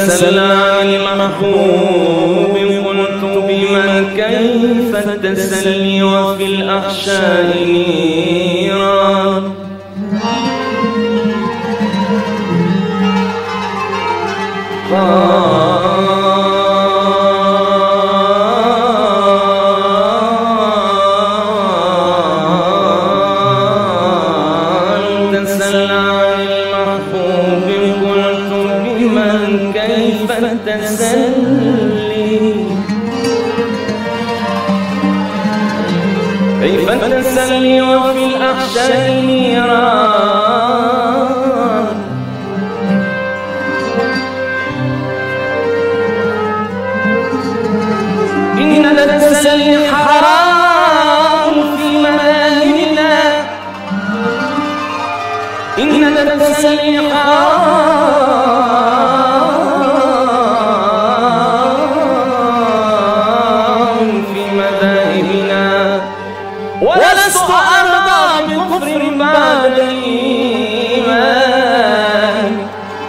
تسلى عن المحبوب قلت بمن كيف التسلي وفي الأحشاء نيران قال تسلى عن المحبوب قلت بمن كيف تسلي كيف تسلي وفي الأحشاء نيران إن التسلي حرام في مذاهبنا إن التسلي حرام في مذاهبنا ولست أرضى بكفر بعد الإيمان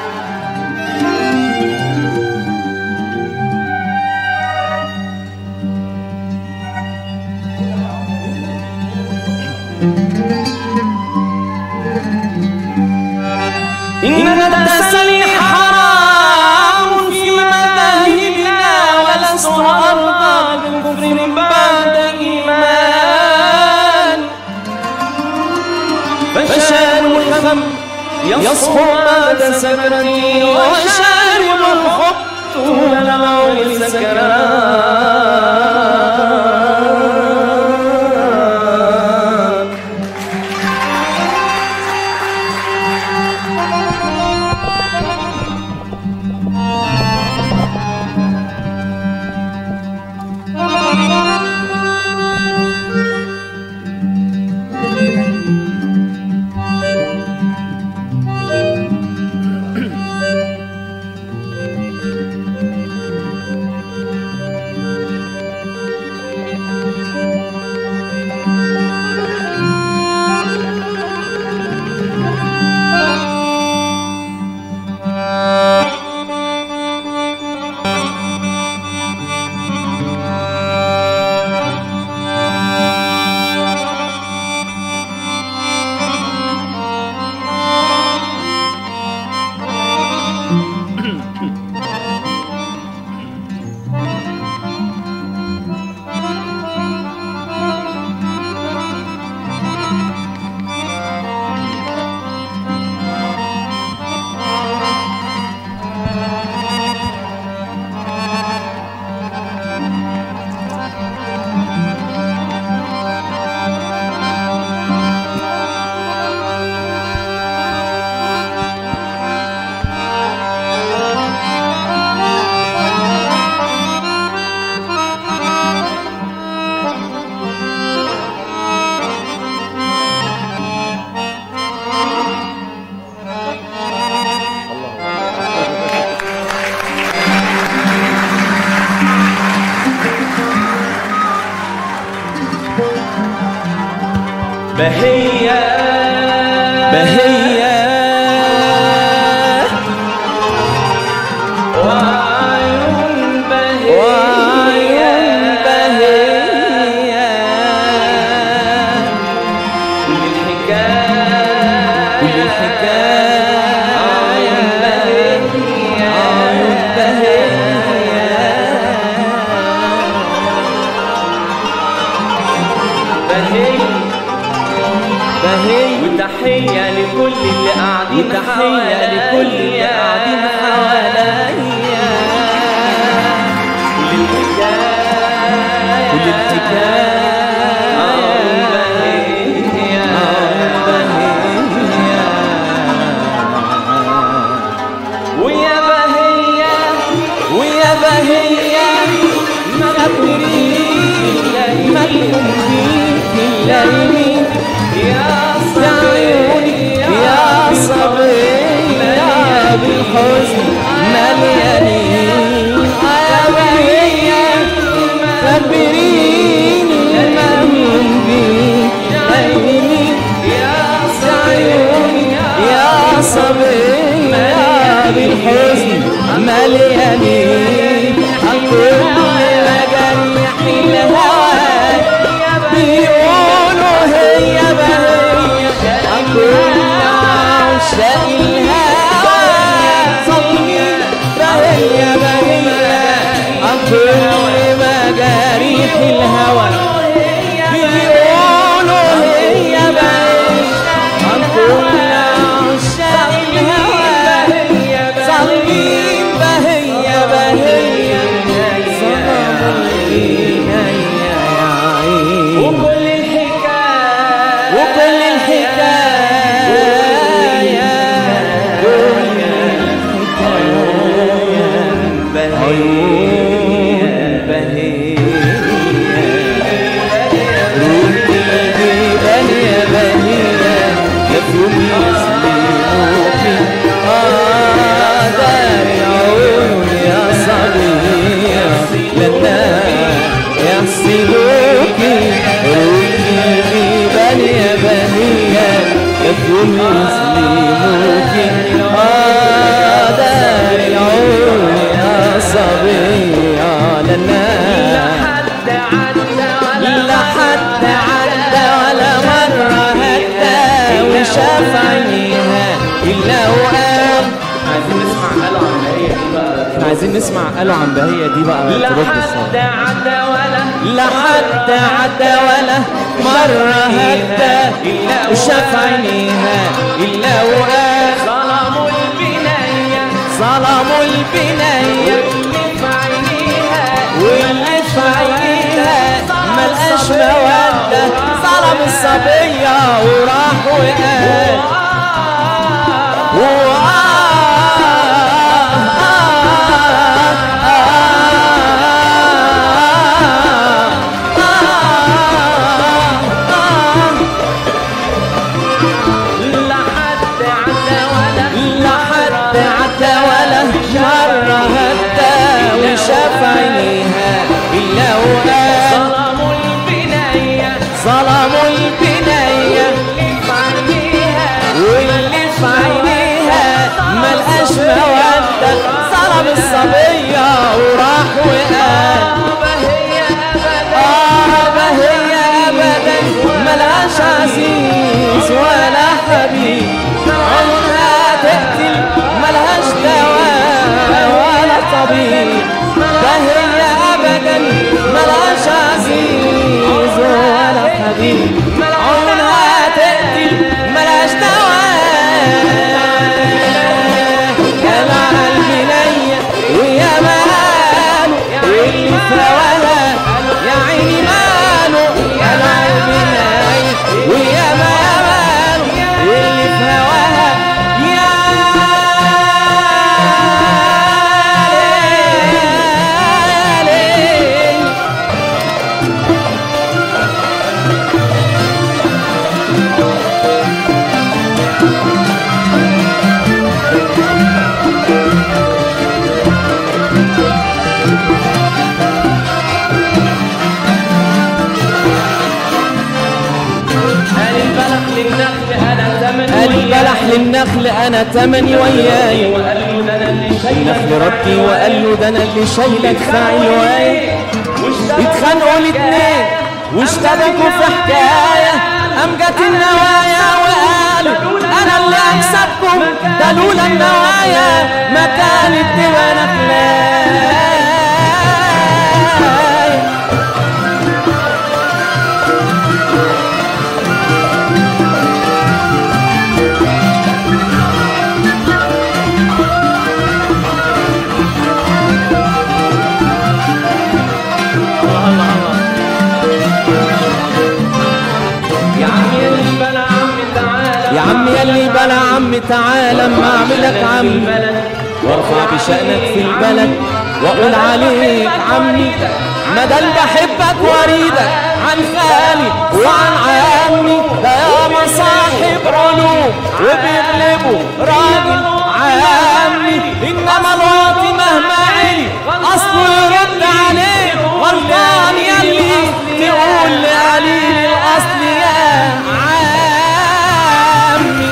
إن التسلي حرام في مذاهبنا ولست أرضى بكفر بعد إيمان فشان الخم يصفو بعد سكرتي وشارب الخط طول العون سكران بهية بهية وعيون بهية وعيون بهية كل الحكاية كل الحكاية عيون بهية عيون بهية بهية بهية وتحية لكل اللي قاعدين وتحية لكل اللي قاعدين حواليا كل الحكاية كل الحكاية عيون بهية ويا بهية ويا بهية مخبرين مالهم فيك الليل يا عيوني يا صبري يا بالحزن مليانين يا بهية خبرين مالهم فيك الليل يا عيوني يا صبري يا بالحزن مليانين صليب عن كل مجاريح الهوى بيقولوا هي بهية عن كل عشاق الهوى صليب بهية بهية عن كل مجاريح الهوى بيقولوا هي بهية عن كل عشاق الهوى صليب بهية بهية صنم الإينية يا عين وكل الحكاية وكل الحكاية عيون بهية روح الجبال يا بهية يفهم يسلموك آه داري عيون يا صبية لنا يحسبوك روح الجبال يا بهية يفهم يسلموك آه داري عيون يا صبية لنا حد عدى ولا لا حد عدى ولا مرة هدى وشاف عينيها إلا وقام عايزين نسمع قالوا عن هي دي بقى احنا عايزين نسمع قالوا عن بهية دي بقى لا ترد حد الصوت عدى ولا لا حد عدى ولا مرة هدى وشاف عينيها إلا وقام ظلموا البنية ظلموا البنية واللي في عينيها واللي في عينيها ملقاش مودة ظلم الصبية وراح وقال لا حد عدى ولا لا حد عدى ولا مرة هدى وشاف عينيها إلا وقال ظلموا البنية ظلموا البنية اللي في عينيها واللي في عينيها ملقاش مودة ظلم الصبية وراح وقال وهي أبدا آه ما هي أبدا ملهاش عزيز ولا حبيب عمرها تقتل ملهاش دواء ولا طبيب ما هي أبدا ملهاش عزيز ولا حبيب عمرها تقتل ملهاش دواء يا مع البنية ويا ماله واللي في هواها يا عيني ماله يا مع البنية ويا ماله واللي في هواها يا ليل قال البلح للنخل أنا ثمن قال البلح للنخل انا تمني وياي وقال له ده أنا اللي شايلك النخل ردي وقال له ده انا اللي شايلك في عيواي اتخانقوا الاتنين واشتبكوا في حكاية قام جت النوايا وقالوا انا اللي اكسبكم ده لولا النوايا ما كانت تبقى نخلاي يا عم يا اللي بلا عم تعالى يا عم يلي بلا عم تعالى اما اعملك عم وارفع بشأنك في البلد واقول عليك عمي ما دام بحبك واريدك عن خالي وعن عمي ده يا مصاحب علوم وبيغلبوا راجل عمي انما الواطي مهما علي اصله يرد عليه غلطان يلي تقول لقليل الاصل يا عمي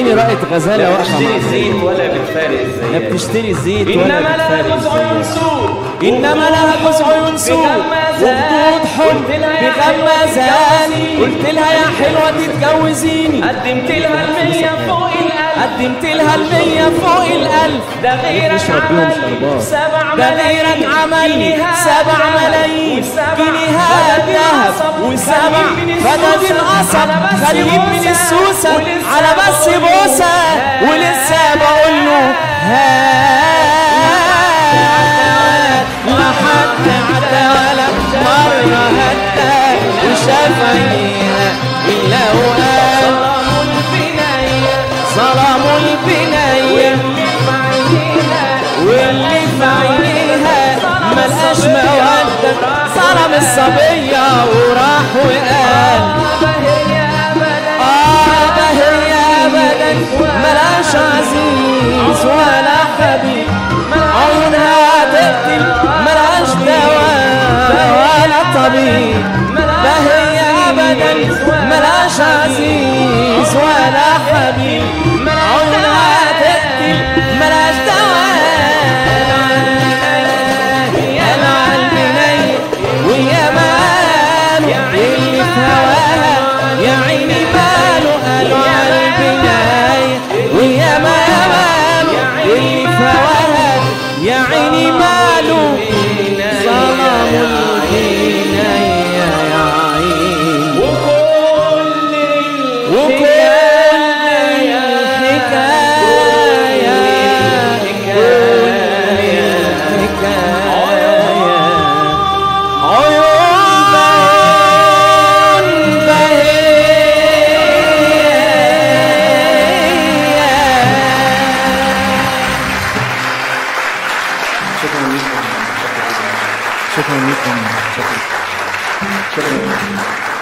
قدامي رائد غزالة لا واقفة بتشتري مع الزيت ولا بتفارق لا الزيت بتشتري زيت ولا انما لها بتفارق جزء عيون سود انما لها جزء عيون سود وخدود حب بغمازاني قلت لها يا حلوه تتجوزيني قدمت لها المية فوق القلب قدمت لها المية فوق الألف ده غيرك تشرب بيهم عمل شربات. سبع ده ملايين غيرك عمل جنيهات سبع ذهب ملايين وسبع جنيهات بدل ذهب القصب وسبع خليل من بدل السوسة القصب على بس خليل من بوسة السوسة ولسه على بس بقول له بوسة ولسه بقول له هات ما حد عدى ولا مرة هدى وشاف عينيها إلا وقال ظلموا البناية ظلموا البناية واللي في عينيها واللي في عينيها ملقاش مودة ظلم الصبية وراح وقال ما هي أبدا آه ده هي أبدا ملهاش عزيز ولا حبيب عيونها تقتل ملهاش دواء ولا طبيب ده هي أبدا ملهاش عزيز ولا حبيب عيونها تقتل ملهاش دواء يا مع البنية ويا ماله اللي في هواها يا عيني ماله قالوا على البناية ويا ما يا ماله اللي في هواها يا عيني ماله ظلموا البناية يا عيني وكل وكل الحكاية كل الحكاية عيون بهية شكرا لكم شكرا شكرا لكم شكرا شكرا